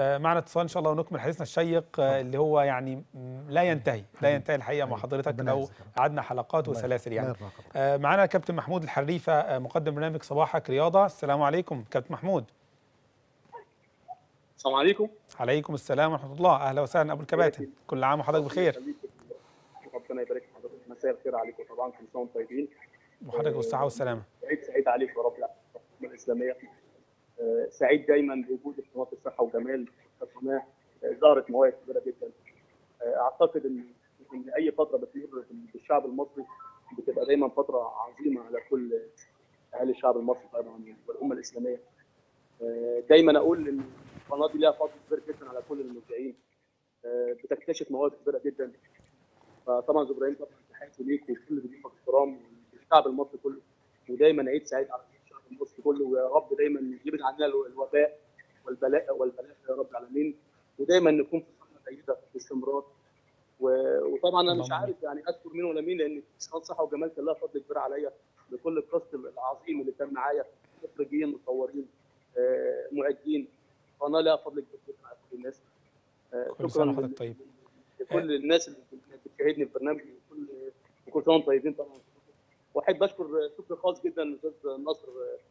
معنا اتصال ان شاء الله ونكمل حديثنا الشيق اللي هو يعني لا ينتهي لا ينتهي الحقيقه مع حضرتك لو قعدنا حلقات وسلاسل يعني معنا كابتن محمود الحريفه مقدم برنامج صباحك رياضه السلام عليكم كابتن محمود السلام عليكم عليكم السلام ورحمه الله اهلا وسهلا ابو الكباتن كل عام وحضرتك بخير ربنا يبارك في حضرتك مساء الخير عليكم طبعا كل سنه وانتم طيبين وحضرتك بالصحه والسلامه عيد سعيد عليكم يا رب العالمين الاسلاميه سعيد دايما بوجود قناه الصحه وجمال القناه ظهرت مواهب كبيره جدا اعتقد ان ان اي فتره بتمر بالشعب المصري بتبقى دايما فتره عظيمه على كل اهالي الشعب المصري طبعا والامه الاسلاميه دايما اقول ان القناه دي لها فضل كبير جدا على كل المذيعين بتكتشف مواهب كبيره جدا فطبعا ابراهيم طبعا تحياتي ليك وكل ضيوفك الكرام والشعب المصري كله ودايما عيد سعيد على الشعب المصري كله ويا رب دايما يبعد عنا الوباء والبلاء والبلاء يا رب العالمين ودايما نكون في صحه جيده باستمرار وطبعا انا مش عارف يعني اذكر مين ولا مين لان قناه صحه وجمال كان لها فضل كبير عليا بكل الكاست العظيم اللي كان معايا مخرجين مصورين معدين قناه لها فضل كبير جدا على كل الناس كل سنه وحضرتك طيب لكل الناس اللي بتشاهدني في البرنامج وكل وكل سنه وانتم طيبين طبعا واحب اشكر شكر خاص جدا الاستاذ نصر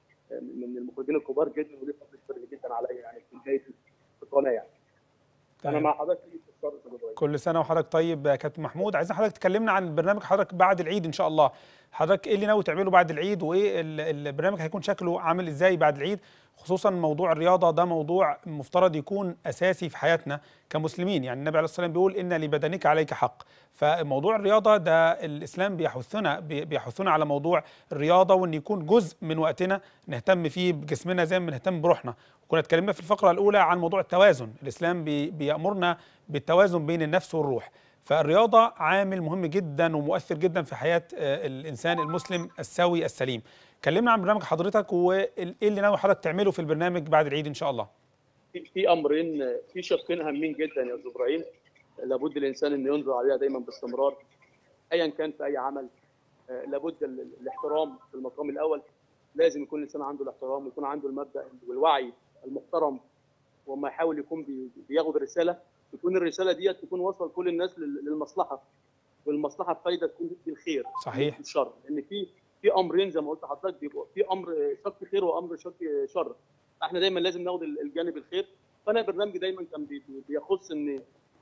من المخرجين الكبار جدا وليه فضل كبير جدا عليا يعني في بدايه القناه يعني انا مع حضرتك كل سنه وحضرتك طيب يا كابتن محمود عايزين حضرتك تكلمنا عن البرنامج حضرتك بعد العيد ان شاء الله حضرتك ايه اللي ناوي تعمله بعد العيد وايه البرنامج هيكون شكله عامل ازاي بعد العيد خصوصا موضوع الرياضه ده موضوع مفترض يكون اساسي في حياتنا كمسلمين يعني النبي عليه الصلاه والسلام بيقول ان لبدنك عليك حق فموضوع الرياضه ده الاسلام بيحثنا بيحثنا على موضوع الرياضه وان يكون جزء من وقتنا نهتم فيه بجسمنا زي ما بنهتم بروحنا وكنا اتكلمنا في الفقره الاولى عن موضوع التوازن الاسلام بي بيامرنا بالتوازن بين النفس والروح فالرياضه عامل مهم جدا ومؤثر جدا في حياه الانسان المسلم السوي السليم كلمنا عن برنامج حضرتك وايه اللي ناوي حضرتك تعمله في البرنامج بعد العيد ان شاء الله في امرين في شقين هامين جدا يا استاذ ابراهيم لابد الانسان انه ينظر عليها دايما باستمرار ايا كان في اي عمل لابد الاحترام في المقام الاول لازم يكون الانسان عنده الاحترام ويكون عنده المبدا والوعي المحترم وما يحاول يكون بياخد رساله تكون الرساله ديت تكون واصله لكل الناس للمصلحه والمصلحه بفايده تكون بالخير صحيح الشر لان في في امرين زي ما قلت لحضرتك بيبقوا في امر شق خير وامر شق شر احنا دايما لازم ناخد الجانب الخير فانا برنامجي دايما كان بيخص ان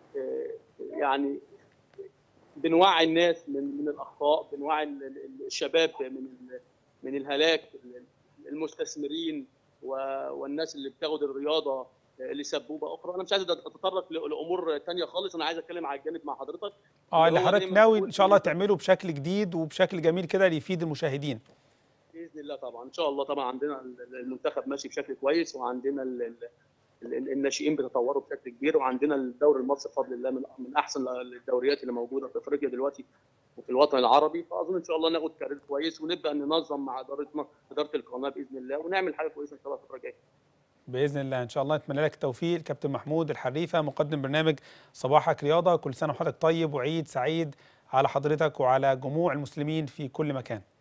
يعني بنوعي الناس من من الاخطاء بنوعي الشباب من من الهلاك المستثمرين والناس اللي بتاخد الرياضه لسبوبه اخرى انا مش عايز اتطرق لامور ثانيه خالص انا عايز اتكلم على الجانب مع حضرتك اه اللي حضرتك ناوي ان شاء الله تعمله بشكل جديد وبشكل جميل كده ليفيد المشاهدين باذن الله طبعا ان شاء الله طبعا عندنا المنتخب ماشي بشكل كويس وعندنا الناشئين بيتطوروا بشكل كبير وعندنا الدوري المصري بفضل الله من احسن الدوريات اللي موجوده في افريقيا دلوقتي وفي الوطن العربي فاظن ان شاء الله ناخد كارير كويس ونبدا ننظم مع ادارتنا اداره القناه باذن الله ونعمل حاجه كويسه ان شاء الله الفتره الجايه باذن الله ان شاء الله نتمنى لك التوفيق الكابتن محمود الحريفه مقدم برنامج صباحك رياضه كل سنه وحضرتك طيب وعيد سعيد على حضرتك وعلى جموع المسلمين في كل مكان